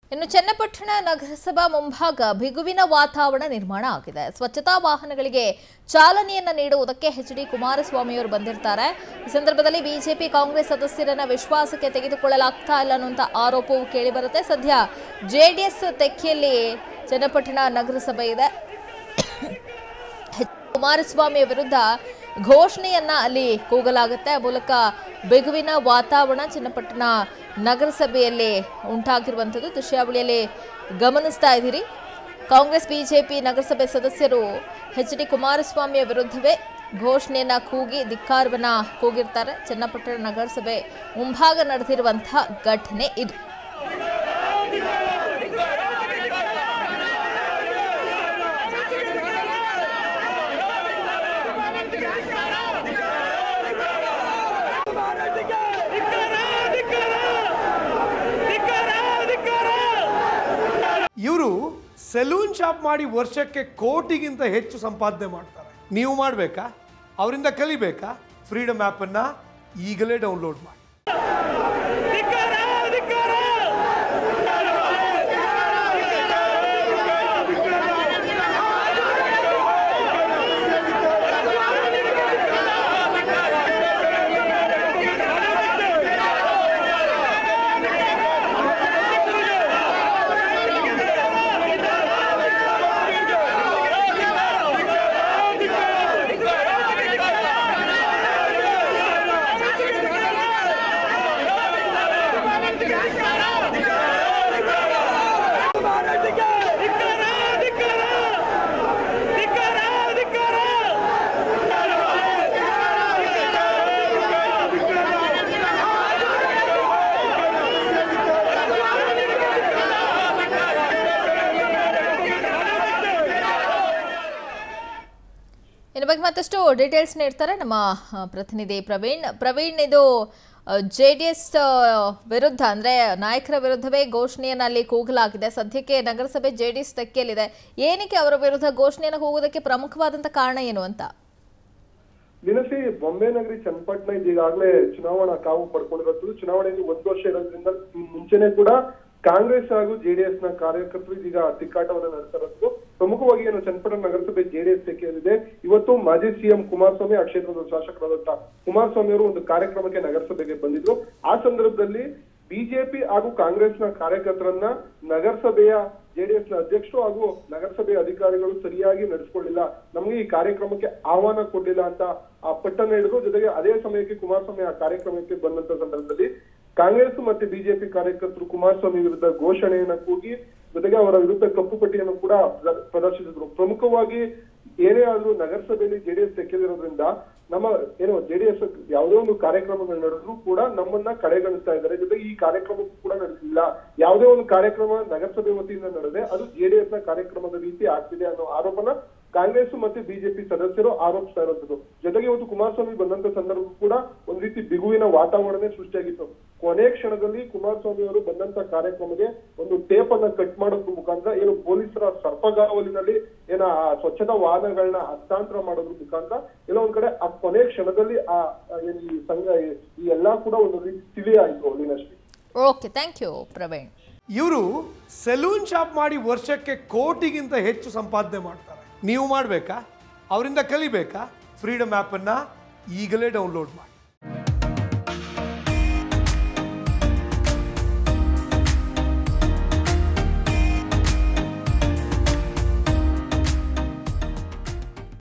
ಇನ್ನು ಚನ್ನಪಟ್ಟಣ ನಗರಸಭಾ ಮುಂಭಾಗ ಬಿಗುವಿನ ವಾತಾವರಣ ನಿರ್ಮಾಣ ಆಗಿದೆ ಸ್ವಚ್ಛತಾ ವಾಹನಗಳಿಗೆ ಚಾಲನೆಯನ್ನ ನೀಡುವುದಕ್ಕೆ ಎಚ್ ಡಿ ಕುಮಾರಸ್ವಾಮಿಯವರು ಬಂದಿರ್ತಾರೆ ಈ ಸಂದರ್ಭದಲ್ಲಿ ಬಿಜೆಪಿ ಕಾಂಗ್ರೆಸ್ ಸದಸ್ಯರನ್ನ ವಿಶ್ವಾಸಕ್ಕೆ ತೆಗೆದುಕೊಳ್ಳಲಾಗ್ತಾ ಇಲ್ಲ ಅನ್ನುವಂಥ ಆರೋಪವು ಕೇಳಿಬರುತ್ತೆ ಸದ್ಯ ಜೆಡಿಎಸ್ ತೆಕ್ಕೆಯಲ್ಲಿ ಚನ್ನಪಟ್ಟಣ ನಗರಸಭೆ ಇದೆ ಎಚ್. ಕುಮಾರಸ್ವಾಮಿಯ ವಿರುದ್ಧ ಘೋಷಣೆಯನ್ನ ಅಲ್ಲಿ ಕೂಗಲಾಗುತ್ತೆ ಆ ಮೂಲಕ ಬಿಗುವಿನ ವಾತಾವರಣ ಚನ್ನಪಟ್ಟಣ ನಗರಸಭೆಯಲ್ಲಿ ಉಂಟಾಗಿರುವಂಥದ್ದು ದೃಶ್ಯಾವಳಿಯಲ್ಲಿ ಗಮನಿಸ್ತಾ ಇದ್ದೀರಿ ಕಾಂಗ್ರೆಸ್ ಬಿಜೆಪಿ ನಗರಸಭೆ ಸದಸ್ಯರು ಎಚ್ ಡಿ ಕುಮಾರಸ್ವಾಮಿಯ ವಿರುದ್ಧವೇ ಘೋಷಣೆಯನ್ನ ಕೂಗಿ ಧಿಕ್ಕಾರವನ್ನ ಕೂಗಿರ್ತಾರೆ ಚನ್ನಪಟ್ಟಣ ನಗರಸಭೆ ಮುಂಭಾಗ ನಡೆದಿರುವಂತಹ ಘಟನೆ ಇದು ಇವರು ಸೆಲೂನ್ ಶಾಪ್ ಮಾಡಿ ವರ್ಷಕ್ಕೆ ಕೋಟಿಗಿಂತ ಹೆಚ್ಚು ಸಂಪಾದನೆ ಮಾಡ್ತಾರೆ ನೀವು ಮಾಡಬೇಕಾ ಅವರಿಂದ ಕಲಿಬೇಕಾ ಫ್ರೀಡಮ್ ಆ್ಯಪನ್ನು ಈಗಲೇ ಡೌನ್ಲೋಡ್ ಮಾಡಿ ಇನ್ನು ಬಗ್ಗೆ ಮತ್ತಷ್ಟು ಡೀಟೇಲ್ಸ್ ನೀಡ್ತಾರೆ ನಮ್ಮ ಆ, ಪ್ರತಿನಿಧಿ ಪ್ರವೀಣ್ ಪ್ರವೀಣ್ ಇದು ಜೆ ಡಿ ಎಸ್ ವಿರುದ್ಧ ಅಂದ್ರೆ ನಾಯಕರ ವಿರುದ್ಧವೇ ಘೋಷಣೆಯನ್ನು ಅಲ್ಲಿ ಕೂಗಲಾಗಿದೆ ಸದ್ಯಕ್ಕೆ ನಗರಸಭೆ ಜೆ ಡಿ ಎಸ್ ತೆಕ್ಕೆಯಲ್ಲಿದೆ ಏನಕ್ಕೆ ಅವರ ವಿರುದ್ಧ ಘೋಷಣೆಯನ್ನು ಕೂಗೋದಕ್ಕೆ ಪ್ರಮುಖವಾದಂತ ಕಾರಣ ಏನು ಅಂತ ದಿನಸಿ ಬೊಂಬೆ ನಗರಿ ಚನ್ನಪಟ್ಟಣ ಈಗಾಗಲೇ ಚುನಾವಣಾ ಕಾವು ಪಡ್ಕೊಂಡಿರೋದು ಚುನಾವಣೆಗೆ ಒಂದು ವರ್ಷ ಇರೋದ್ರಿಂದ ಮುಂಚೆನೆ ಕೂಡ ಕಾಂಗ್ರೆಸ್ ಹಾಗೂ ಜೆಡಿಎಸ್ ನ ಕಾರ್ಯಕರ್ತರು ಇದೀಗ ತಿಕ್ಕಾಟವನ್ನ ನಡೆಸ್ತಾ ಇರೋದು ಪ್ರಮುಖವಾಗಿ ಏನು ಚನ್ನಪಟ್ಟಣ ನಗರಸಭೆ ಜೆಡಿಎಸ್ ತೆಗೆಯಲಿದೆ ಇವತ್ತು ಮಾಜಿ ಸಿಎಂ ಕುಮಾರಸ್ವಾಮಿ ಆ ಕ್ಷೇತ್ರದ ಶಾಸಕರಾದಂತ ಕುಮಾರಸ್ವಾಮಿ ಅವರು ಒಂದು ಕಾರ್ಯಕ್ರಮಕ್ಕೆ ನಗರಸಭೆಗೆ ಬಂದಿದ್ರು ಆ ಸಂದರ್ಭದಲ್ಲಿ ಬಿಜೆಪಿ ಹಾಗೂ ಕಾಂಗ್ರೆಸ್ನ ಕಾರ್ಯಕರ್ತರನ್ನ ನಗರಸಭೆಯ ಜೆಡಿಎಸ್ ನ ಅಧ್ಯಕ್ಷರು ಹಾಗೂ ನಗರಸಭೆಯ ಅಧಿಕಾರಿಗಳು ಸರಿಯಾಗಿ ನಡೆಸ್ಕೊಳ್ಳಿಲ್ಲ ನಮಗೆ ಈ ಕಾರ್ಯಕ್ರಮಕ್ಕೆ ಆಹ್ವಾನ ಕೊಡ್ಲಿಲ್ಲ ಅಂತ ಆ ಪಟ್ಟಣ ಹಿಡಿದು ಜೊತೆಗೆ ಅದೇ ಸಮಯಕ್ಕೆ ಕುಮಾರಸ್ವಾಮಿ ಆ ಕಾರ್ಯಕ್ರಮಕ್ಕೆ ಬಂದಂತ ಸಂದರ್ಭದಲ್ಲಿ ಕಾಂಗ್ರೆಸ್ ಮತ್ತೆ ಬಿಜೆಪಿ ಕಾರ್ಯಕರ್ತರು ಕುಮಾರಸ್ವಾಮಿ ವಿರುದ್ಧ ಘೋಷಣೆಯನ್ನ ಕೂಗಿ ಜೊತೆಗೆ ಅವರ ವಿರುದ್ಧ ಕಪ್ಪು ಪಟ್ಟಿಯನ್ನು ಕೂಡ ಪ್ರ- ಪ್ರದರ್ಶಿಸಿದ್ರು ಪ್ರಮುಖವಾಗಿ ಏನೇ ಆದ್ರೂ ನಗರಸಭೆಯಲ್ಲಿ ಜೆಡಿಎಸ್ ತೆಕ್ಕೆದಿರೋದ್ರಿಂದ ನಮ್ಮ ಏನು ಜೆಡಿಎಸ್ ಯಾವುದೇ ಒಂದು ಕಾರ್ಯಕ್ರಮಗಳು ನಡೆದ್ರು ಕೂಡ ನಮ್ಮನ್ನ ಕಡೆಗಣಿಸ್ತಾ ಇದ್ದಾರೆ ಜೊತೆಗೆ ಈ ಕಾರ್ಯಕ್ರಮಕ್ಕೂ ಕೂಡ ನಡೆಸಿಲ್ಲ ಯಾವುದೇ ಒಂದು ಕಾರ್ಯಕ್ರಮ ನಗರಸಭೆ ವತಿಯಿಂದ ನಡೆದೆ ಅದು ಜೆಡಿಎಸ್ ನ ಕಾರ್ಯಕ್ರಮದ ರೀತಿ ಆಗ್ತಿದೆ ಅನ್ನೋ ಆರೋಪನ ಕಾಂಗ್ರೆಸ್ ಮತ್ತೆ ಬಿಜೆಪಿ ಸದಸ್ಯರು ಆರೋಪಿಸ್ತಾ ಇರುವಂತದ್ದು ಜೊತೆಗೆ ಇವತ್ತು ಕುಮಾರಸ್ವಾಮಿ ಬಂದಂತ ಸಂದರ್ಭ ಕೂಡ ಒಂದ್ ರೀತಿ ಬಿಗುವಿನ ವಾತಾವರಣ ಸೃಷ್ಟಿಯಾಗಿತ್ತು ಕೊನೆ ಕ್ಷಣದಲ್ಲಿ ಕುಮಾರಸ್ವಾಮಿ ಅವರು ಬಂದಂತ ಕಾರ್ಯಕ್ರಮಕ್ಕೆ ಒಂದು ಟೇಪ್ ಅನ್ನ ಕಟ್ ಮಾಡೋದ್ರ ಮುಖಾಂತರ ಏನು ಪೊಲೀಸರ ಸರ್ಪಗಾವಲಿನಲ್ಲಿ ಏನ ಆ ಸ್ವಚ್ಛತಾ ವಾಹನಗಳನ್ನ ಹಸ್ತಾಂತರ ಮಾಡೋದ್ರ ಮುಖಾಂತರ ಎಲ್ಲೋ ಒಂದ್ ಕಡೆ ಆ ಕೊನೆ ಕ್ಷಣದಲ್ಲಿ ಆ ಆ ಏನ್ ಈ ಸಂಘ ಈ ಎಲ್ಲಾ ಕೂಡ ಒಂದು ರೀತಿ ತಿಳಿ ಆಯ್ತು Leenashree okay thank you Praveen ಇವರು ಸೆಲೂನ್ ಶಾಪ್ ಮಾಡಿ ವರ್ಷಕ್ಕೆ ಕೋಟಿಗಿಂತ ಹೆಚ್ಚು ಸಂಪಾದನೆ ಮಾಡ್ತಾರೆ ನೀವು ಮಾಡಬೇಕಾ ಅವರಿಂದ ಕಲಿಬೇಕಾ ಫ್ರೀಡಮ್ ಆ್ಯಪನ್ನು ಈಗಲೇ ಡೌನ್ಲೋಡ್ ಮಾಡಿ